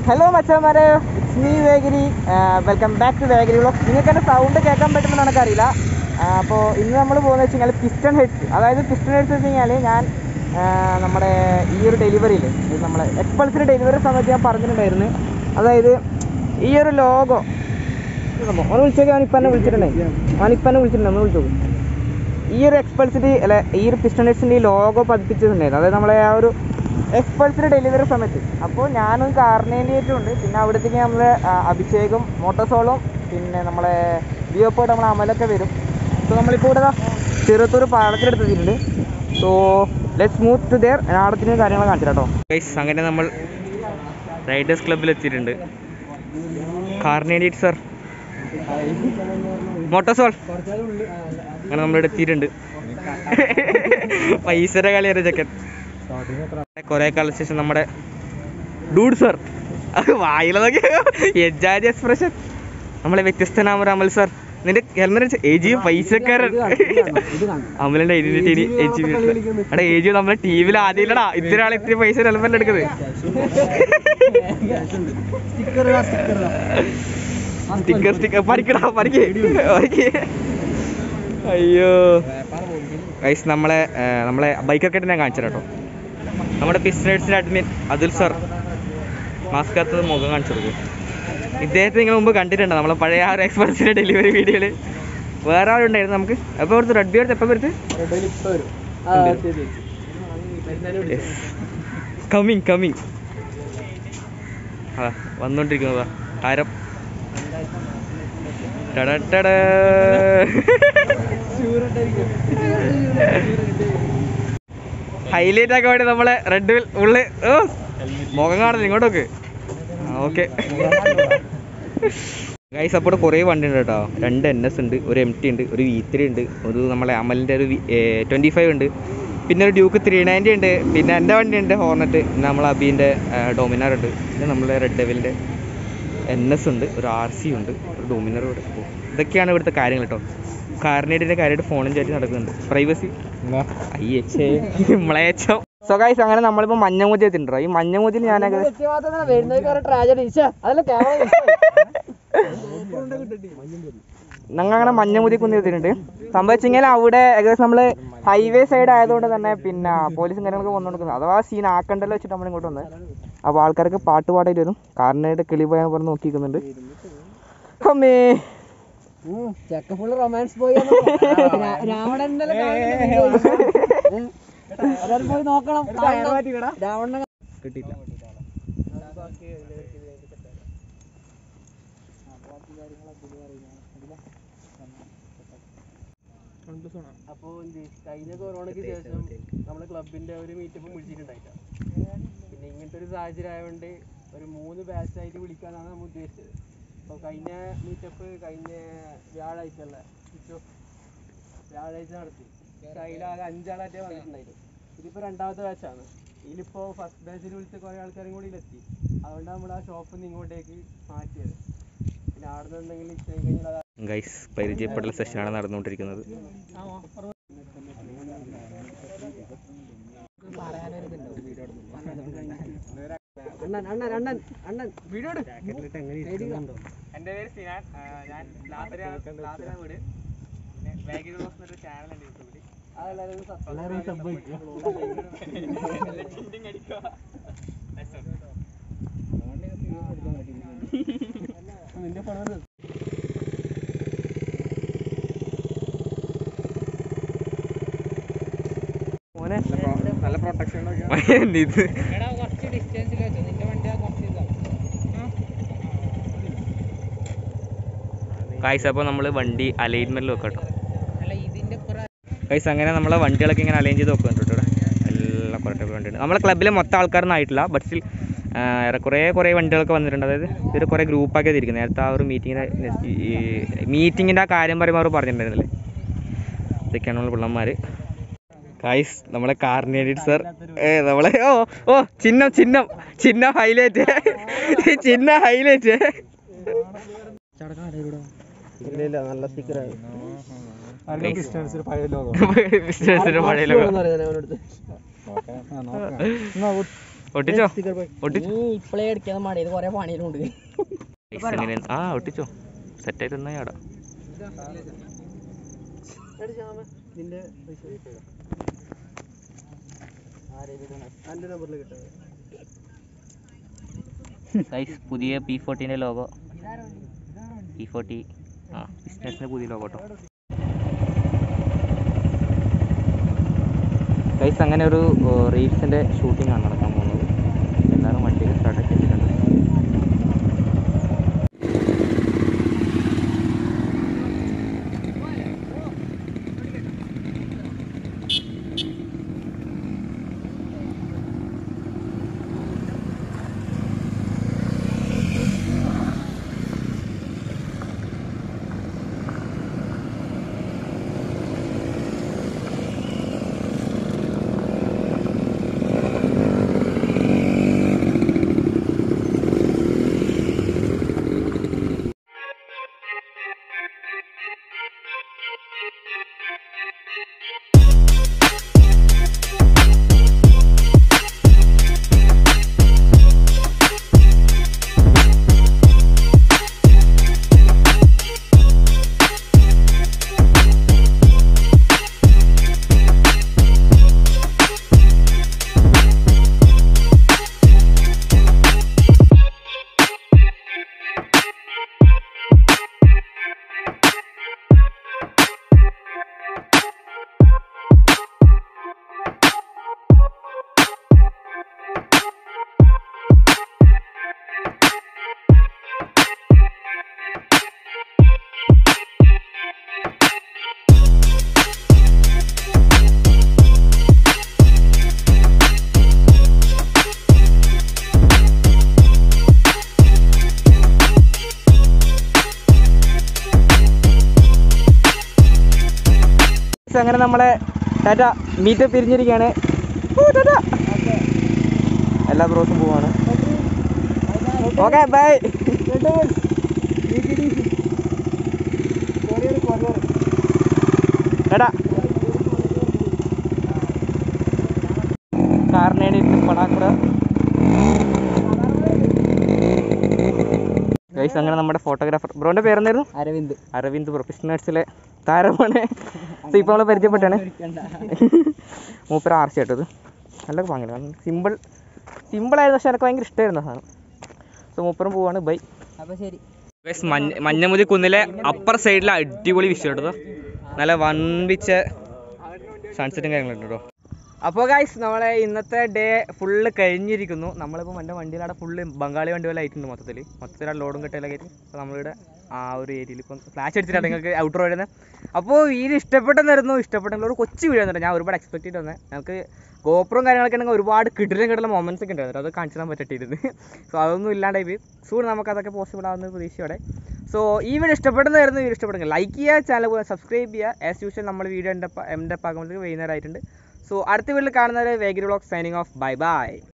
Hello മച്ചാമാരെ it's me Vegiri welcome back to Vegiri vlog നിങ്ങൾക്ക് എൻ്റെ സൗണ്ട് കേൾക്കാൻ പറ്റുമെന്ന് എനിക്കറിയില്ല അപ്പോൾ ഇന്ന് നമ്മൾ പോകുന്നത് വെച്ച് കഴിഞ്ഞാൽ പിസ്റ്റൺ ഹെഡ്സ് അതായത് പിസ്റ്റൺ ഹെഡ്സ് വെച്ച് കഴിഞ്ഞാൽ ഞാൻ ആ, നമ്മുടെ ഈ ഒരു ഡെലിവറിയിൽ നമ്മളെ എക്സ്പൾസിൻ്റെ ഡെലിവറി സമയത്ത് ഞാൻ പറഞ്ഞിട്ടുണ്ടായിരുന്നു അതായത് ഈ ഒരു ലോഗോ അവനെ വിളിച്ചോക്കെ അവൻ ഇപ്പം എന്നെ വിളിച്ചിട്ടുണ്ടേ അവൻ ഇപ്പം എന്നെ വിളിച്ചിട്ടുണ്ട് നമ്മൾ വിളിച്ചോക്കും ഈ ഒരു എക്സ്പൾസിൻ്റെ അല്ല ഈ ഒരു പിസ്റ്റൺ ഹെഡ്സിൻ്റെ ഈ ലോഗോ പതിപ്പിച്ചിട്ടുണ്ടായിരുന്നു അതായത് നമ്മളെ ആ ഒരു എക്സ്പൾസിൻ്റെ ഡെലിവറി സമയത്ത് അപ്പോൾ ഞാനും കാർണേലിയേറ്റുണ്ട് പിന്നെ അവിടത്തേക്ക് നമ്മൾ അഭിഷേകും മോട്ടോസോളും പിന്നെ നമ്മളെ വിയോപ്പോയിട്ട് നമ്മളെ അമലൊക്കെ വരും സോ നമ്മളിപ്പോൾ ഇവിടെ ദാ ചെറുത്തൂർ പാടത്തിലെടുത്തിട്ടുണ്ട് so let's move to there ആടത്തിന് കാര്യങ്ങൾ കാണിച്ചു കേട്ടോ ഗൈസ് അങ്ങനെ നമ്മൾ റൈഡേഴ്സ് ക്ലബ്ബിൽ എത്തിയിട്ടുണ്ട് കാർണേഡിയറ്റ് സർ മോട്ടോസോൾ അങ്ങനെ നമ്മളിവിടെ എത്തിയിട്ടുണ്ട് പൈസയുടെ കളിയാണ് ചെക്കൻ കുറെ കാലത്തിന് ശേഷം നമ്മുടെ ഡൂഡ് സർ അത് വായിലതൊക്കെ എജാജി എക്സ്പ്രഷൻ നമ്മളെ വ്യത്യസ്തനാമ അമൽ സർ നിന്റെ ഹെൽമെറ്റ് എ ജി പൈസക്കാരൻ അമലിന്റെ ഐഡന്റിറ്റി എ ജി എടാ എ ജി നമ്മളെ ടി വിയിൽ ആദ്യമില്ലടാ ഇത്ര ആൾ ഇത്തിരി പൈസ ഹെൽമെറ്റ് എടുക്കുന്നത് സ്റ്റിക്കർ സ്റ്റിക്കർ പഠിക്കടാ പഠിക്കേ പഠിക്കേ അയ്യോ ഗൈസ് നമ്മളെ ആ, നമ്മളെ ബൈക്കൊക്കെ ഞാൻ കാണിച്ചു കേട്ടോ നമ്മുടെ പിസ്റ്റേഴ്സിന്റെ അഡ്മിൻ അതുൽ സർ മാസ്ക് അകത്ത് മുഖം കാണിച്ചു കൊടുക്കും ഇദ്ദേഹത്തെ നിങ്ങൾ മുമ്പ് കണ്ടിട്ടുണ്ടോ നമ്മളെ പഴയ ആ ഒരു എക്സ്പ്രസിന്റെ ഡെലിവറി വീഡിയോയിൽ വേറെ ആളുണ്ടായിരുന്നു നമുക്ക് എപ്പോൾ എടുത്ത് റെഡ് ബിയർത്ത് എപ്പോൾ വരുത്ത് കമ്മിങ് കമ്മിങ് ആ വന്നോണ്ടിരിക്കുന്നതാ ആരം ടടടട. ഹൈലൈറ്റ് ആക്കാൻ വേണ്ടി നമ്മളെ റെഡ് ഉള്ളി ഓ മുഖം കാണുന്നില്ല ഇങ്ങോട്ടൊക്കെ ഓക്കെ ഗൈസ് അപ്പോൾ കുറേ വണ്ടി ഉണ്ട് കേട്ടോ രണ്ട് എൻ എസ് ഉണ്ട് ഒരു എം ടി ഉണ്ട് ഒരു വി ത്രീ ഉണ്ട് ഒരു നമ്മളെ അമലിൻ്റെ ഒരു ട്വൻറ്റി ഫൈവ് ഉണ്ട് പിന്നെ ഒരു ഡ്യൂക്ക് ത്രീ നയൻറ്റി ഉണ്ട് പിന്നെ എൻ്റെ വണ്ടി ഉണ്ട് ഹോർണറ്റ് പിന്നെ നമ്മളെ അബീൻ്റെ ഡോമിനാർ ഉണ്ട് പിന്നെ നമ്മളെ റെഡ് ഡെവിലിൻ്റെ എൻ എസ് ഉണ്ട് ഒരു ആർ സി ഉണ്ട് ഒരു ഡോമിനർ ഇവിടെ ഓ, ഇതൊക്കെയാണ് ഇവിടുത്തെ കാര്യങ്ങൾ കേട്ടോ കാർണേറ്റിൻ്റെ കാര്യമായിട്ട് ഫോണും ചാറ്റി നടക്കുന്നുണ്ട് പ്രൈവസി അയ്യേ മ്ലേച്ഛം സോ ഗൈസ് അങ്ങനെ നമ്മളിപ്പോൾ മഞ്ഞമൂതി എത്തിയിട്ടുണ്ടോ ഈ മഞ്ഞമൂതിയിൽ ഞാൻ ഞങ്ങൾ അങ്ങനെ മഞ്ഞമുതി കുന്നി എത്തിയിട്ടുണ്ട് സംഭവിച്ചെങ്കിൽ അവിടെ ഏകദേശം നമ്മൾ ഹൈവേ സൈഡ് ആയതുകൊണ്ട് തന്നെ പിന്നെ പോലീസും കാര്യങ്ങളൊക്കെ വന്നു കൊടുക്കുന്നത് അഥവാ സീൻ ആക്കണ്ടല്ലോ വെച്ചിട്ട് നമ്മൾ ഇങ്ങോട്ട് വന്നത് അപ്പോൾ ആൾക്കാർക്ക് പാട്ട് പാടായിട്ട് വരും കാറിനായിട്ട് കിളി പോയാൽ പറഞ്ഞ് നോക്കിക്കുന്നുണ്ട് അമ്മേ ചെക്ക ഫുള്ള് റൊമാൻസ് പോയി രാവണന്റെ പോയി നോക്കണം രാവണ കിട്ടിയില്ല അപ്പോ എന്ത് കഴിഞ്ഞ കൊറോണയ്ക്ക് ശേഷം നമ്മുടെ ക്ലബിന്റെ ഒരു മീറ്റപ്പ് വിളിച്ചിട്ടുണ്ടായില്ല പിന്നെ ഇങ്ങനത്തെ ഒരു സാഹചര്യം ആയതുകൊണ്ട് ഒരു മൂന്ന് ബാച്ച് ആയിട്ട് വിളിക്കാനാണ് നമ്മൾ ഉദ്ദേശിച്ചത് അപ്പോൾ കഴിഞ്ഞ മീറ്റപ്പ് കഴിഞ്ഞ വ്യാഴാഴ്ച അല്ല ഉച്ചോ വ്യാഴാഴ്ച നടത്തി പക്ഷെ അതിലാകെ അഞ്ചാളായിട്ടേ വന്നിട്ടുണ്ടായിരുന്നു ഇതിപ്പോൾ രണ്ടാമത്തെ ബാച്ചാണ് ഇതിലിപ്പോൾ ഫസ്റ്റ് ബാച്ചിൽ വിളിച്ച കുറേ ആൾക്കാരും കൂടി ഇതിലെത്തി അതുകൊണ്ട് നമ്മൾ ആ ഷോപ്പിൽ നിന്ന് ഇങ്ങോട്ടേക്ക് മാറ്റിയത് പിന്നെ അവിടെ നിന്ന് എന്തെങ്കിലും ഇഷ്ടമായി കഴിഞ്ഞാൽ അത് ഗൈസ് പരിചയപ്പെടൽ സെഷനാണ് നടന്നുകൊണ്ടിരിക്കുന്നത് അണ്ണൻ അണ്ണൻ അണ്ണൻ അണ്ണൻ വീഡിയോ എൻ്റെ പേര് സിനാൻ ഞാൻ ലാത്തര വീട് പിന്നെ ബാഗി റോസ് എന്നൊരു ചാനലുണ്ട് യൂട്യൂബിൽ മോനെ നല്ല പ്രൊട്ടക്ഷൻ ഇത് ഗൈസ് അപ്പോൾ നമ്മൾ വണ്ടി അലൈൻമെൻറ്റിൽ വെക്കാം കേട്ടോ ഗൈസ് അങ്ങനെ നമ്മളെ വണ്ടികളൊക്കെ ഇങ്ങനെ അലൈൻ ചെയ്ത് വെക്കുന്നുണ്ട് കേട്ടോ ഇവിടെ. എല്ലാം കുറേ ടൈപ്പ് വണ്ടിയുണ്ട് നമ്മളെ ക്ലബ്ബിലെ മൊത്തം ആൾക്കാരൊന്നും ആയിട്ടില്ല ബട്ട് സ്റ്റിൽ കുറേ കുറേ വണ്ടികളൊക്കെ വന്നിട്ടുണ്ട് അതായത് ഇവർ കുറേ ഗ്രൂപ്പാക്കി തിരിക്കുന്നത് നേരത്തെ ആ ഒരു മീറ്റിങ്ങിൻ്റെ മീറ്റിങ്ങിൻ്റെ ആ കാര്യം പറയുമ്പോൾ അവർ പറഞ്ഞിട്ടുണ്ടായിരുന്നില്ലേ ഇതൊക്കെയാണ് നമ്മൾ പിള്ളന്മാർ ഗൈസ് നമ്മളെ കാർണേഡിറ്റ് സർ ഏ നമ്മളെ ഓ ഓ ചിഹ്നം ചിഹ്നം ചിഹ്നം ഹൈലൈറ്റ് ചിഹ്നം ഹൈലൈറ്റ് ഇല്ല ഇല്ല നല്ല സ്റ്റിക്കർ പഴയ ലോകം ബിസിനസിന്റെ പഴയ ലോകം ഒട്ടിച്ചോ ഒട്ടിച്ചോ നീ ഇപ്പളേ അടിക്കാതെ മടിയത് കൊറേ പണിയിലുണ്ട് Guys, എങ്ങനെ ആ ഒട്ടിച്ചോ സെറ്റായിട്ട് ഒന്നായി ആടാ നിന്റെ എന്റെ നമ്പറിൽ കിട്ടുക ഗൈസ് പുതിയ പി ഫോർട്ടീൻ്റെ ലോഗോ പി ഫോർട്ടി ആ ബിസിനസ്സിൻ്റെ പുതിയ ലോഗോ കേട്ടോ ഗൈസ് അങ്ങനെ ഒരു റീൽസിൻ്റെ ഷൂട്ടിംഗ് ആണ് നടക്കാൻ പോകുന്നത് എല്ലാവരും വണ്ടിയിൽ സ്റ്റാർട്ടാക്കി വെച്ചിട്ടുണ്ട് Guys, അങ്ങനെ നമ്മളെ ടാറ്റ മീറ്റ് പിരിഞ്ഞിരിക്കുകയാണ് ഓ, ടാറ്റ. എല്ലാ ബ്രോസും പോവാണ് ഓക്കെ ബൈ ടാറ്റ കാറിനേടി പടാക്കുറ ഗൈസ് അങ്ങനെ നമ്മുടെ ഫോട്ടോഗ്രാഫർ ബ്രോന്റെ പേരെന്തായിരുന്നു അരവിന്ദ് അരവിന്ദ് പ്രൊഫഷണൽസിലെ താരമാണ് സോ ഇപ്പോൾ നമ്മൾ പരിചയപ്പെട്ടാണ് മൂപ്പര ആർച്ച കേട്ടത് നല്ല ഭംഗി കാരണം സിമ്പിൾ സിമ്പിളായിരുന്നു പക്ഷെ എനിക്ക് ഭയങ്കര ഇഷ്ടമായിരുന്നു ആ സാധനം സോ മൂപ്പറും പോവാണ് ബൈ അപ്പൊ ശരി മഞ്ഞ മഞ്ഞമുതി കുന്നിലെ അപ്പർ സൈഡിലെ അടിപൊളി വിഷയം കേട്ടോ നല്ല വൻപിച്ച സൺസെറ്റും കാര്യങ്ങളുണ്ട് കേട്ടോ അപ്പോൾ ഗൈസ് നമ്മളെ ഇന്നത്തെ ഡേ ഫുള്ള് കഴിഞ്ഞിരിക്കുന്നു നമ്മളിപ്പോൾ എൻ്റെ വണ്ടിയിലവിടെ ഫുള്ള് ബംഗാളി വണ്ടി പോലെ ആയിട്ടുണ്ട് മൊത്തത്തിൽ മൊത്തത്തിൽ ലോഡും കെട്ടലൊക്കെ ആയിട്ട് അപ്പോൾ നമ്മളിവിടെ ആ ഒരു ഏരിയയിൽ ഇപ്പം ഫ്ലാഷ് അടിച്ചിട്ടാണ് നിങ്ങൾക്ക് ഔട്ടർ വരുന്നത് അപ്പോൾ വീഡിയോ ഇഷ്ടപ്പെട്ടെന്നായിരുന്നു ഇഷ്ടപ്പെട്ടെങ്കിൽ ഒരു കൊച്ചു വീഡിയോ തന്നെ ഞാൻ ഒരുപാട് എക്സ്പെക്ട് ചെയ്ത് വന്നത് നമുക്ക് ഗോപ്രവും കാര്യങ്ങളൊക്കെ ഉണ്ടെങ്കിൽ ഒരുപാട് കിടിലും കിടലുള്ള മൊമെൻറ്റ്സ് ഒക്കെ ഉണ്ടായിരുന്നു അത് കാണിച്ചു തരാൻ പറ്റിയിട്ടിരുന്നു സോ അതൊന്നും ഇല്ലാണ്ടായി പോയി സൂൺ നമുക്ക് അതൊക്കെ പോസിബിൾ ആവുന്ന പ്രതീക്ഷയോടെ സോ ഈ വീഡിയോ ഇഷ്ടപ്പെടുന്നതായിരുന്നു വീഡിയോ ഇഷ്ടപ്പെടുന്നത് ലൈക്ക് ചെയ്യുക ചാനൽ സബ്സ്ക്രൈബ് ചെയ്യുക ആസ് യൂഷ്വൽ നമ്മൾ വീഡിയോ എൻ്റെ എൻ്റെ പാകുമ്പോഴത്തേക്ക് വൈകുന്നേരം ആയിട്ടുണ്ട് സോ അടുത്ത വീട്ടിൽ കാണുന്നവരെ Vegiri vlog signing off bye by